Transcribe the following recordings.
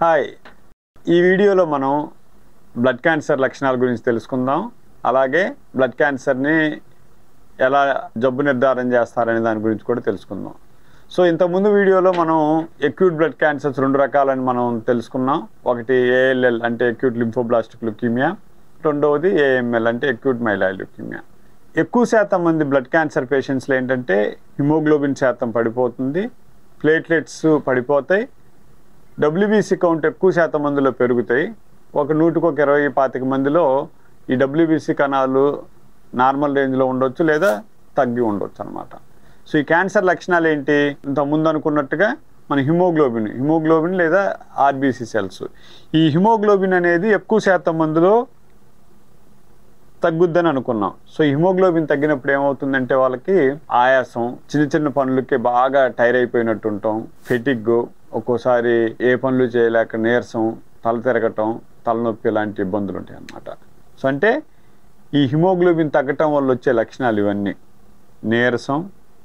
hi ఈ వీడియోలో మనం బ్లడ్ క్యాన్సర్ లక్షణాల గురించి తెలుసుకుందాం అలాగే బ్లడ్ క్యాన్సర్ని ఎలా జబ్బు నిర్ధారణ చేస్తారనే దాని గురించి కూడా తెలుసుకుందాం సో ఇంతకుముందు వీడియోలో మనం ఎక్యూట్ బ్లడ్ క్యాన్సర్స్ రెండు రకాలని మనం తెలుసుకున్నాం ఒకటి ఏఎల్ఎల్ అంటే ఎక్యూట్ లింఫోబ్లాస్టిక్ లుకీమియా రెండవది ఏఎంఎల్ అంటే ఎక్యూట్ మైలాయిడ్ లుకీమియా ఎక్కువ శాతం మంది బ్లడ్ క్యాన్సర్ పేషెంట్స్లో ఏంటంటే హిమోగ్లోబిన్ శాతం పడిపోతుంది ప్లేట్లెట్స్ పడిపోతాయి డబ్ల్యూబీసీ కౌంట్ ఎక్కువ శాతం మందిలో పెరుగుతాయి ఒక నూటికి ఒక ఇరవై పాతిక మందిలో ఈ డబ్ల్యూబీసీ కణాలు నార్మల్ రేంజ్లో ఉండొచ్చు లేదా తగ్గి ఉండొచ్చు అనమాట సో ఈ క్యాన్సర్ లక్షణాలు ఏంటి ఇంత ముందు అనుకున్నట్టుగా మన హిమోగ్లోబిన్ హిమోగ్లోబిన్ లేదా ఆర్బీసీ సెల్స్ ఈ హిమోగ్లోబిన్ అనేది ఎక్కువ శాతం మందిలో తగ్గుద్దని అనుకున్నాం సో ఈ హిమోగ్లోబిన్ తగ్గినప్పుడు ఏమవుతుందంటే వాళ్ళకి ఆయాసం చిన్న చిన్న పనులకి బాగా టైర్ అయిపోయినట్టు ఉంటాం ఫెటిగ్ ఒక్కోసారి ఏ పనులు చేయలేక నీరసం తల తిరగటం తలనొప్పి లాంటి ఇబ్బందులు ఉంటాయి అన్నమాట సో అంటే ఈ హిమోగ్లోబిన్ తగ్గటం వల్ల వచ్చే లక్షణాలు ఇవన్నీ నీరసం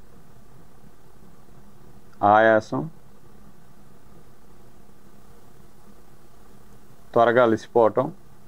ఆయాసం త్వరగా అలసిపోవటం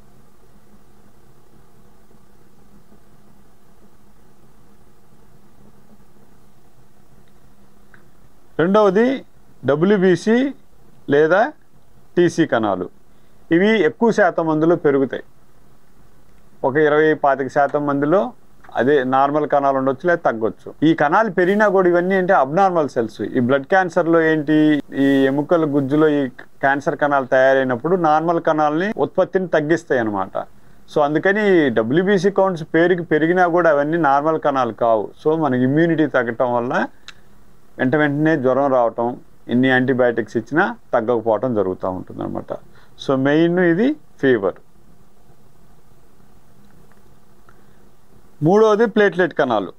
రెండవది డబ్ల్యూబీసీ లేదా టీసీ కణాలు ఇవి ఎక్కువ శాతం మందిలో పెరుగుతాయి ఒక ఇరవై పాతిక శాతం మందిలో అదే నార్మల్ కణాలు ఉండొచ్చు లేదా తగ్గొచ్చు ఈ కణాలు పెరిగినా కూడా ఇవన్నీ ఏంటి అబ్నార్మల్ సెల్స్ ఈ బ్లడ్ క్యాన్సర్లో ఏంటి ఈ ఎముకల గుజ్జులో ఈ క్యాన్సర్ కణాలు తయారైనప్పుడు నార్మల్ కణాలని ఉత్పత్తిని తగ్గిస్తాయి అన్నమాట సో అందుకని డబ్ల్యూబీసీ కౌంట్స్ పేరుకి పెరిగినా కూడా అవన్నీ నార్మల్ కణాలు కావు సో మనకి ఇమ్యూనిటీ తగ్గటం వల్ల వెంట వెంటనే జ్వరం రావటం ఎన్ని యాంటీబయాటిక్స్ ఇచ్చినా తగ్గకపోవటం జరుగుతూ ఉంటుంది అనమాట సో మెయిన్ ఇది ఫీవర్ మూడవది ప్లేట్లెట్ కణాలు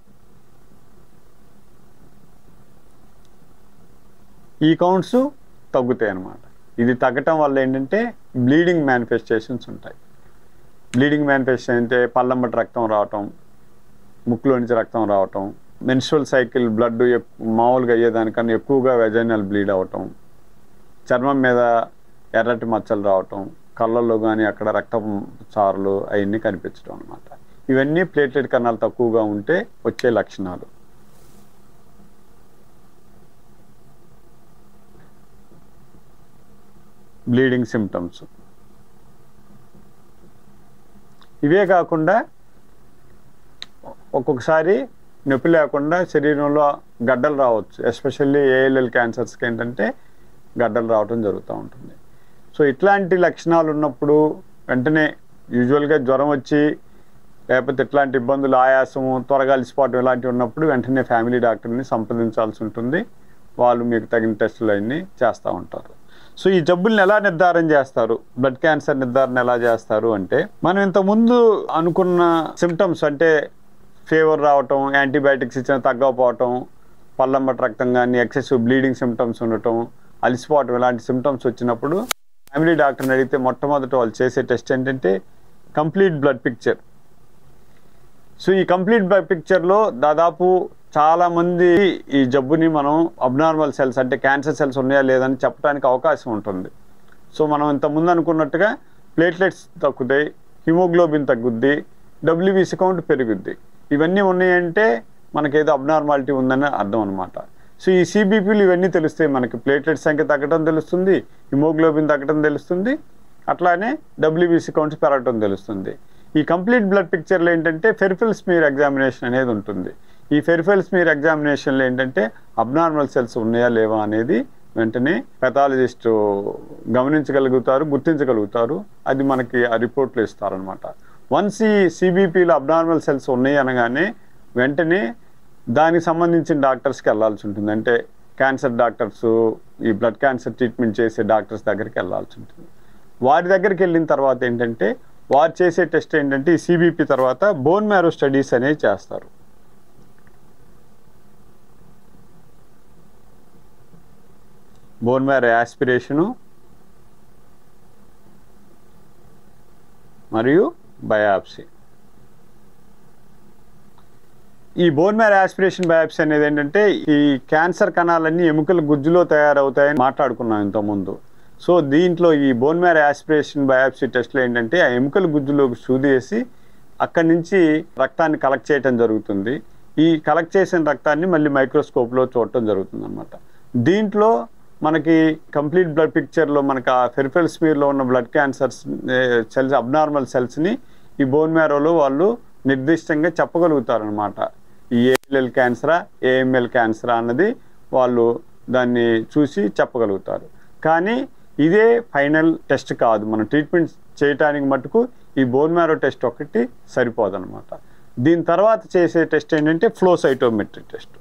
ఈ కౌంట్స్ తగ్గుతాయి అన్నమాట ఇది తగ్గటం వల్ల ఏంటంటే బ్లీడింగ్ మేనిఫెస్టేషన్స్ ఉంటాయి బ్లీడింగ్ మేనిఫెస్టేషన్ అంటే పళ్ళమ్మటి రక్తం రావటం ముక్కులో నుంచి రక్తం రావటం మెన్స్ట్రల్ సైకిల్ బ్లడ్ మామూలుగా అయ్యేదానికన్నా ఎక్కువగా వెజైనల్ బ్లీడ్ అవటం చర్మం మీద ఎర్రటి మచ్చలు రావటం కళ్ళల్లో కానీ అక్కడ రక్తం చారులు అవన్నీ కనిపించడం అనమాట ఇవన్నీ ప్లేట్లెట్ కణాలు తక్కువగా ఉంటే వచ్చే లక్షణాలు బ్లీడింగ్ సిమ్టమ్స్ ఇవే కాకుండా ఒక్కొక్కసారి నొప్పి లేకుండా శరీరంలో గడ్డలు రావచ్చు ఎస్పెషల్లీ ఏఎల్ఎల్ క్యాన్సర్స్కి ఏంటంటే గడ్డలు రావటం జరుగుతూ ఉంటుంది సో ఇట్లాంటి లక్షణాలు ఉన్నప్పుడు వెంటనే యూజువల్గా జ్వరం వచ్చి లేకపోతే ఇట్లాంటి ఇబ్బందులు ఆయాసము త్వరగా అలసిపోవటం ఇలాంటివి ఉన్నప్పుడు వెంటనే ఫ్యామిలీ డాక్టర్ని సంప్రదించాల్సి ఉంటుంది వాళ్ళు మీకు తగిన టెస్టులు అన్నీ చేస్తూ ఉంటారు సో ఈ జబ్బుల్ని ఎలా నిర్ధారణ చేస్తారు బ్లడ్ క్యాన్సర్ నిర్ధారణ ఎలా చేస్తారు అంటే మనం ఇంతకుముందు అనుకున్న సిమ్టమ్స్ అంటే ఫీవర్ రావటం యాంటీబయాటిక్స్ ఇచ్చిన తగ్గకపోవటం పళ్ళమ్మటి రక్తం కానీ ఎక్సెసివ్ బ్లీడింగ్ సిమ్టమ్స్ ఉండటం అలసిపోవటం ఇలాంటి సిమ్టమ్స్ వచ్చినప్పుడు ఫ్యామిలీ డాక్టర్ని అడిగితే మొట్టమొదట వాళ్ళు చేసే టెస్ట్ ఏంటంటే కంప్లీట్ బ్లడ్ పిక్చర్ సో ఈ కంప్లీట్ బ్లడ్ పిక్చర్లో దాదాపు చాలామంది ఈ జబ్బుని మనం అబ్నార్మల్ సెల్స్ అంటే క్యాన్సర్ సెల్స్ ఉన్నాయా లేదని చెప్పడానికి అవకాశం ఉంటుంది సో మనం ఇంతకుముందు అనుకున్నట్టుగా ప్లేట్లెట్స్ తగ్గుతాయి హిమోగ్లోబిన్ తగ్గుద్ది డబ్ల్యూబీసీ కౌంట్ పెరుగుద్ది ఇవన్నీ ఉన్నాయంటే మనకేదో అబ్నార్మాలిటీ ఉందని అర్థం అనమాట సో ఈ సిబిపిలు ఇవన్నీ తెలుస్తాయి మనకి ప్లేట్లెట్ సంఖ్య తగ్గడం తెలుస్తుంది హిమోగ్లోబిన్ తగ్గడం తెలుస్తుంది అట్లానే డబ్ల్యూబీసీ కౌంట్స్ పెరగడం తెలుస్తుంది ఈ కంప్లీట్ బ్లడ్ పిక్చర్లో ఏంటంటే ఫెరిఫిల్ స్మీర్ ఎగ్జామినేషన్ అనేది ఉంటుంది ఈ ఫెరిఫిల్ స్మీర్ ఎగ్జామినేషన్లో ఏంటంటే అబ్నార్మల్ సెల్స్ ఉన్నాయా లేవా అనేది వెంటనే పెథాలజిస్ట్ గమనించగలుగుతారు గుర్తించగలుగుతారు అది మనకి ఆ రిపోర్ట్లు ఇస్తారనమాట వన్స్ ఈ సిబిపిలో అబ్నార్మల్ సెల్స్ ఉన్నాయి అనగానే వెంటనే దానికి సంబంధించిన డాక్టర్స్కి వెళ్ళాల్సి ఉంటుంది అంటే క్యాన్సర్ డాక్టర్స్ ఈ బ్లడ్ క్యాన్సర్ ట్రీట్మెంట్ చేసే డాక్టర్స్ దగ్గరికి వెళ్ళాల్సి ఉంటుంది వారి దగ్గరికి వెళ్ళిన తర్వాత ఏంటంటే వారు చేసే టెస్ట్ ఏంటంటే ఈ సిబిపి తర్వాత బోన్ మ్యారో స్టడీస్ అనేవి చేస్తారు బోన్ మ్యారో యాస్పిరేషను మరియు బయాప్సీ ఈ బోన్ మ్యారో యాస్పిరేషన్ బయాప్సీ అనేది ఏంటంటే ఈ క్యాన్సర్ కణాలన్నీ ఎముకల గుజ్జులో తయారవుతాయని మాట్లాడుకున్నాం ఇంతకుముందు సో దీంట్లో ఈ బోన్ మ్యారో యాస్పిరేషన్ బయాప్సీ టెస్ట్లో ఏంటంటే ఆ ఎముకల గుజ్జులోకి సూదేసి అక్కడి నుంచి రక్తాన్ని కలెక్ట్ చేయటం జరుగుతుంది ఈ కలెక్ట్ చేసిన రక్తాన్ని మళ్ళీ మైక్రోస్కోప్లో చూడటం జరుగుతుంది అనమాట దీంట్లో మనకి కంప్లీట్ బ్లడ్ పిక్చర్లో మనకి ఆ ఫెరిఫెల్ స్మీర్లో ఉన్న బ్లడ్ క్యాన్సర్స్ సెల్స్ అబ్నార్మల్ సెల్స్ని ఈ బోన్ మ్యారోలో వాళ్ళు నిర్దిష్టంగా చెప్పగలుగుతారు అనమాట ఈ ఏఎల్ఎల్ క్యాన్సరా ఏఎంఎల్ క్యాన్సరా అన్నది వాళ్ళు దాన్ని చూసి చెప్పగలుగుతారు కానీ ఇదే ఫైనల్ టెస్ట్ కాదు మనం ట్రీట్మెంట్ చేయటానికి మటుకు ఈ బోన్ మ్యారో టెస్ట్ ఒకటి సరిపోదన్నమాట దీని తర్వాత చేసే టెస్ట్ ఏంటంటే ఫ్లోసైటోమెట్రీ టెస్ట్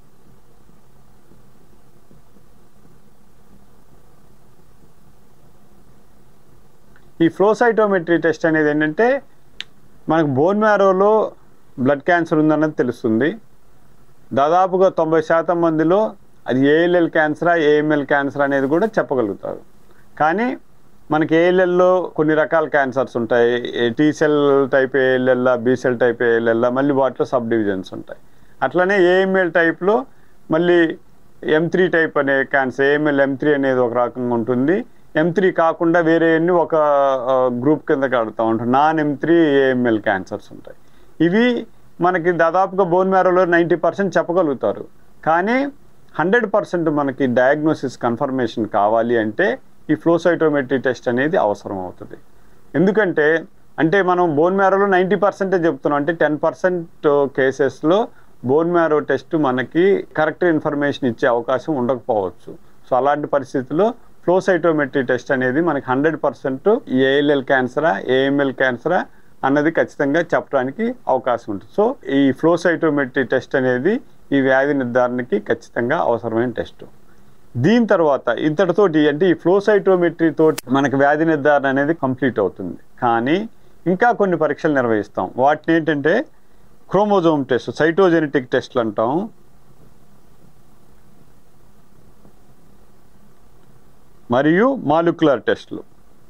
ఈ ఫ్లోసైటోమెట్రీ టెస్ట్ అనేది ఏంటంటే మనకు బోన్ మ్యారోలో బ్లడ్ క్యాన్సర్ ఉందన్నది తెలుస్తుంది దాదాపుగా తొంభై శాతం మందిలో అది ఏఎల్ఎల్ క్యాన్సరా ఏఎంఎల్ క్యాన్సర్ అనేది కూడా చెప్పగలుగుతారు కానీ మనకి ఏఎల్ఎల్లో కొన్ని రకాల క్యాన్సర్స్ ఉంటాయి T cell type ALL B cell type ALL మళ్ళీ వాటిలో సబ్ డివిజన్స్ ఉంటాయి అట్లనే ఏఎంఎల్ టైప్లో మళ్ళీ ఎం త్రీ టైప్ అనే క్యాన్సర్ ఏఎంఎల్ ఎం త్రీ అనేది ఒక రకంగా ఉంటుంది ఎం త్రీ కాకుండా వేరే అన్ని ఒక గ్రూప్ కింద కడుతూ ఉంటాయి non M three AML cancers ఉంటాయి ఇవి మనకి దాదాపుగా బోన్ మ్యారోలో నైంటీ పర్సెంట్ చెప్పగలుగుతారు కానీ హండ్రెడ్ పర్సెంట్ మనకి డయాగ్నోసిస్ కన్ఫర్మేషన్ కావాలి అంటే ఈ ఫ్లోసైటోమెట్రీ టెస్ట్ అనేది అవసరం అవుతుంది ఎందుకంటే అంటే మనం బోన్ మ్యారోలో నైంటీ పర్సెంటే చెప్తున్నాం అంటే టెన్ పర్సెంట్ కేసెస్లో బోన్ మ్యారో టెస్ట్ మనకి కరెక్ట్ ఇన్ఫర్మేషన్ ఇచ్చే అవకాశం ఉండకపోవచ్చు సో అలాంటి పరిస్థితుల్లో ఫ్లోసైటోమెట్రీ టెస్ట్ అనేది మనకి హండ్రెడ్ పర్సెంట్ ఏఎల్ఎల్ క్యాన్సరా ఏఎంఎల్ క్యాన్సరా అన్నది ఖచ్చితంగా చెప్పడానికి అవకాశం ఉంటుంది సో ఈ ఫ్లోసైటోమెట్రీ టెస్ట్ అనేది ఈ వ్యాధి నిర్ధారణకి ఖచ్చితంగా అవసరమైన టెస్ట్ దీని తర్వాత ఇంతటితోటి అంటే ఈ ఫ్లోసైటోమెట్రీ తోటి మనకి వ్యాధి నిర్ధారణ అనేది కంప్లీట్ అవుతుంది కానీ ఇంకా కొన్ని పరీక్షలు నిర్వహిస్తాం వాటిని ఏంటంటే క్రోమోజోమ్ టెస్ట్ సైటోజెనెటిక్ టెస్ట్లు అంటాం మరియు మాలిక్యులర్ టెస్ట్లు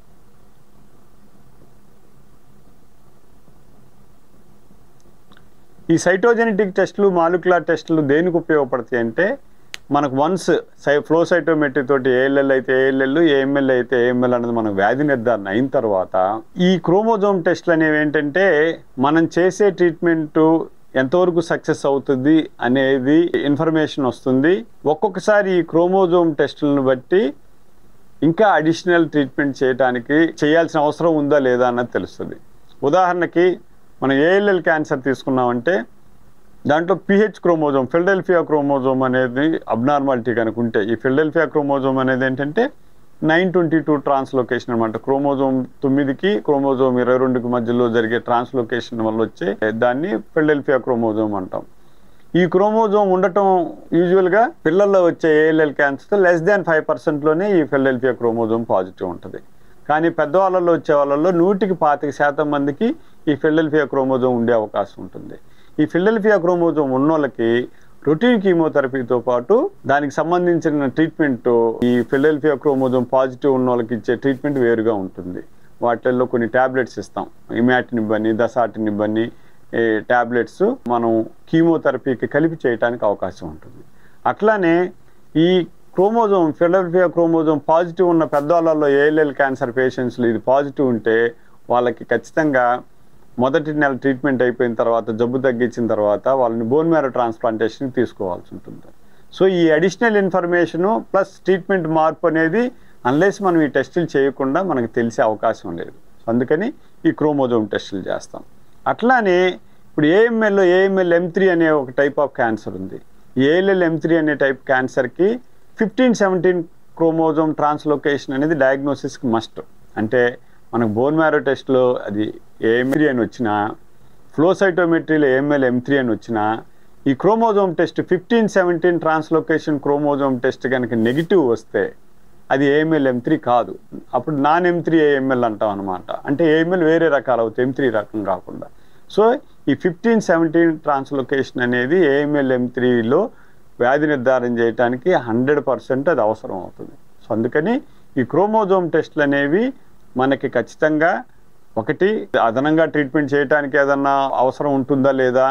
ఈ సైటోజెనెటిక్ టెస్టులు మాలిక్యులర్ టెస్టులు దేనికి ఉపయోగపడతాయి అంటే మనకు వన్స్ సై ఫ్లోసైటోమెట్రీ తోటి ఏఎల్ఎల్ అయితే ఏఎల్ఎల్ ఏఎంఎల్ అయితే ఏఎంఎల్ అనేది మనకు వ్యాధి నిర్ధారణ అయిన తర్వాత ఈ క్రోమోజోమ్ టెస్ట్లు అనేవి ఏంటంటే మనం చేసే ట్రీట్మెంట్ ఎంతవరకు సక్సెస్ అవుతుంది అనేది ఇన్ఫర్మేషన్ వస్తుంది ఒక్కొక్కసారి ఈ క్రోమోజోమ్ టెస్టులను బట్టి ఇంకా అడిషనల్ ట్రీట్మెంట్ చేయడానికి చేయాల్సిన అవసరం ఉందా లేదా అన్నది తెలుస్తుంది ఉదాహరణకి మనం ఏఎల్ఎల్ క్యాన్సర్ తీసుకున్నామంటే దాంట్లో పిహెచ్ క్రోమోజోమ్ ఫిల్డెల్ఫియా క్రోమోజోమ్ అనేది అబ్నార్మాలిటీ కనుక ఉంటే ఈ ఫిల్డెల్ఫియా క్రోమోజోమ్ అనేది ఏంటంటే నైన్ ట్వంటీ టూ ట్రాన్స్లోకేషన్ అనమాట క్రోమోజోమ్ తొమ్మిదికి క్రోమోజోమ్ ఇరవై రెండుకి మధ్యలో జరిగే ట్రాన్స్లోకేషన్ వల్ల వచ్చే దాన్ని ఫిల్డెల్ఫియా క్రోమోజోమ్ అంటాం ఈ క్రోమోజోమ్ ఉండటం యూజువల్గా పిల్లల్లో వచ్చే ALL cancer less than five పర్సెంట్లోనే ఈ ఫిల్డెల్ఫియా క్రోమోజోమ్ పాజిటివ్ ఉంటుంది కానీ పెద్దవాళ్ళలో వచ్చే వాళ్ళల్లో నూటికి పాతిక శాతం మందికి ఈ ఫిల్డెల్ఫియా క్రోమోజోమ్ ఉండే అవకాశం ఉంటుంది ఈ ఫిల్డెల్ఫియా క్రోమోజోమ్ ఉన్న వాళ్ళకి రొటీన్ కీమోథెరపీతో పాటు దానికి సంబంధించిన ట్రీట్మెంట్ ఈ ఫిల్డెల్ఫియా క్రోమోజోమ్ పాజిటివ్ ఉన్న వాళ్ళకి ఇచ్చే ట్రీట్మెంట్ వేరుగా ఉంటుంది వాటిల్లో కొన్ని ట్యాబ్లెట్స్ ఇస్తాం ఇమాటిన్ ఇవ్వని దసాటిన్ ఇవ్వని ట్యాబ్లెట్స్ మనం కీమోథెరపీకి కలిపి చేయడానికి అవకాశం ఉంటుంది అట్లానే ఈ క్రోమోజోమ్ ఫిలడెల్ఫియా క్రోమోజోమ్ పాజిటివ్ ఉన్న పెద్దవాళ్ళలో ఏఎల్ఎల్ క్యాన్సర్ పేషెంట్స్లో ఇది పాజిటివ్ ఉంటే వాళ్ళకి ఖచ్చితంగా మొదటి నెల ట్రీట్మెంట్ అయిపోయిన తర్వాత జబ్బు తగ్గించిన తర్వాత వాళ్ళని బోన్ మ్యారో ట్రాన్స్ప్లాంటేషన్ తీసుకోవాల్సి ఉంటుంది సో ఈ అడిషనల్ ఇన్ఫర్మేషను ప్లస్ ట్రీట్మెంట్ మార్పు అనేది అన్లెస్ మనం ఈ టెస్టులు చేయకుండా మనకు తెలిసే అవకాశం లేదు అందుకని ఈ క్రోమోజోమ్ టెస్టులు చేస్తాం అట్లానే ఇప్పుడు ఏఎంఎల్లో ఏఎంఎల్ ఎం త్రీ అనే ఒక టైప్ ఆఫ్ క్యాన్సర్ ఉంది ఏఎల్ఎల్ ఎం త్రీ అనే టైప్ క్యాన్సర్కి ఫిఫ్టీన్ సెవెంటీన్ క్రోమోజోమ్ ట్రాన్స్లోకేషన్ అనేది డయాగ్నోసిస్కి మస్ట్ అంటే మనకు బోన్ మ్యారో టెస్ట్లో అది ఏఎం త్రీ అని వచ్చినా ఫ్లోసైటోమెట్రీలో ఏఎంఎల్ ఎం త్రీ అని వచ్చినా ఈ chromosome test fifteen seventeen translocation chromosome test కనుక నెగిటివ్ వస్తే అది ఏఎంఎల్ ఎం త్రీ కాదు అప్పుడు నాన్ ఎం త్రీ ఏఎంఎల్ అంటాం అనమాట అంటే ఏఎంఎల్ వేరే రకాలు అవుతాయి ఎం త్రీ రకం కాకుండా సో ఈ ఫిఫ్టీన్ సెవెంటీన్ ట్రాన్స్లోకేషన్ అనేది ఏఎంఎల్ ఎం త్రీలో వ్యాధి నిర్ధారణ చేయడానికి హండ్రెడ్ పర్సెంట్ అది అవసరం అవుతుంది సో అందుకని ఈ క్రోమోజోమ్ టెస్ట్లు అనేవి మనకి ఖచ్చితంగా ఒకటి అదనంగా ట్రీట్మెంట్ చేయడానికి ఏదన్నా అవసరం ఉంటుందా లేదా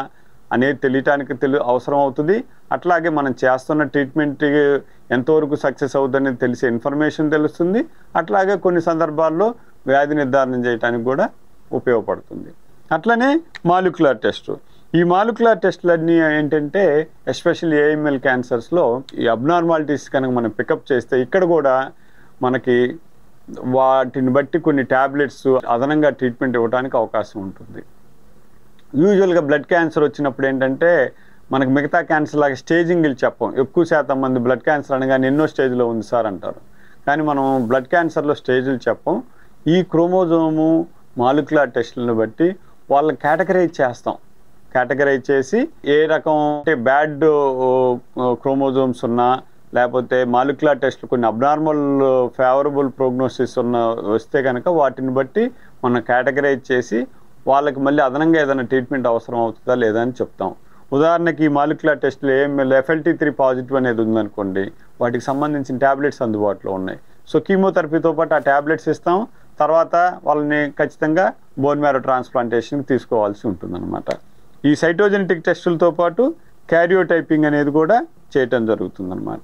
అనేది తెలియటానికి తెలి అవసరం అవుతుంది అట్లాగే మనం చేస్తున్న ట్రీట్మెంట్ ఎంతవరకు సక్సెస్ అవుతుందని తెలిసే ఇన్ఫర్మేషన్ తెలుస్తుంది అట్లాగే కొన్ని సందర్భాల్లో వ్యాధి నిర్ధారణ చేయడానికి కూడా ఉపయోగపడుతుంది అట్లనే మాలిక్యులర్ టెస్ట్ ఈ మాలిక్యులర్ టెస్ట్లన్నీ ఏంటంటే ఎస్పెషల్లీ ఏఎంఎల్ క్యాన్సర్స్లో ఈ అబ్నార్మాలిటీస్ కనుక మనం పికప్ చేస్తే ఇక్కడ కూడా మనకి వాటిని బట్టి కొన్ని ట్యాబ్లెట్స్ అదనంగా ట్రీట్మెంట్ ఇవ్వడానికి అవకాశం ఉంటుంది యూజువల్గా బ్లడ్ క్యాన్సర్ వచ్చినప్పుడు ఏంటంటే మనకు మిగతా క్యాన్సర్ లాగా స్టేజింగ్లు చెప్పం ఎక్కువ శాతం మంది బ్లడ్ క్యాన్సర్ అనగానే ఎన్నో స్టేజ్లో ఉంది సార్ అంటారు కానీ మనం బ్లడ్ క్యాన్సర్లో స్టేజ్లు చెప్పం ఈ క్రోమోజోము మాలిక్యులర్ టెస్టులను బట్టి వాళ్ళని కేటగరైజ్ చేస్తాం కేటగరైజ్ చేసి ఏ రకం అంటే బ్యాడ్ క్రోమోజోమ్స్ ఉన్నా లేకపోతే మాలిక్యులర్ టెస్ట్లు కొన్ని అబ్నార్మల్ ఫేవరబుల్ ప్రోగ్నోసిస్ ఉన్న వస్తే కనుక వాటిని బట్టి మనం కేటగరైజ్ చేసి వాళ్ళకి మళ్ళీ అదనంగా ఏదైనా ట్రీట్మెంట్ అవసరం అవుతుందా లేదా అని చెప్తాం ఉదాహరణకి ఈ మాలిక్యులర్ టెస్ట్లు ఏఎంఎల్ ఎఫ్ఎల్టీ త్రీ పాజిటివ్ అనేది ఉందనుకోండి వాటికి సంబంధించిన ట్యాబ్లెట్స్ అందుబాటులో ఉన్నాయి సో కీమోథెరపీతో పాటు ఆ ట్యాబ్లెట్స్ ఇస్తాం తర్వాత వాళ్ళని ఖచ్చితంగా బోన్ మ్యారో ట్రాన్స్ప్లాంటేషన్కి తీసుకోవాల్సి ఉంటుందన్నమాట ఈ సైటోజెనెటిక్ టెస్టులతో పాటు క్యారియోటైపింగ్ అనేది కూడా చేయటం జరుగుతుందన్నమాట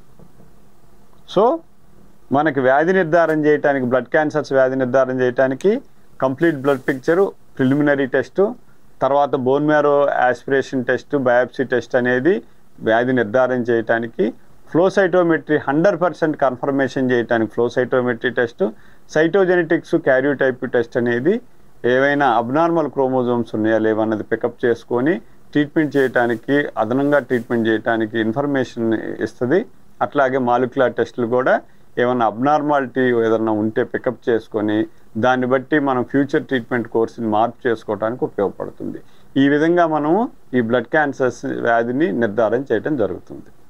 సో మనకి వ్యాధి నిర్ధారణ చేయడానికి బ్లడ్ క్యాన్సర్స్ వ్యాధి నిర్ధారణ చేయడానికి complete blood picture preliminary test తర్వాత bone marrow aspiration test biopsy test అనేది వ్యాధి నిర్ధారణ చేయడానికి ఫ్లోసైటోమెట్రీ హండ్రెడ్ పర్సెంట్ కన్ఫర్మేషన్ చేయడానికి flow cytometry test cytogenetics karyotype test అనేది ఏవైనా అబ్నార్మల్ క్రోమోజోమ్స్ ఉన్నాయా లేవన్నది పికప్ చేసుకొని ట్రీట్మెంట్ చేయడానికి అదనంగా ట్రీట్మెంట్ చేయడానికి ఇన్ఫర్మేషన్ ఇస్తుంది అట్లాగే మాలిక్యులర్ టెస్టులు కూడా ఏమైనా అబ్నార్మాలిటీ ఏదైనా ఉంటే పికప్ చేసుకొని దాన్ని బట్టి మనం ఫ్యూచర్ ట్రీట్మెంట్ కోర్సుని మార్పు చేసుకోవడానికి ఉపయోగపడుతుంది ఈ విధంగా మనము ఈ బ్లడ్ క్యాన్సర్స్ వ్యాధిని నిర్ధారణ చేయడం జరుగుతుంది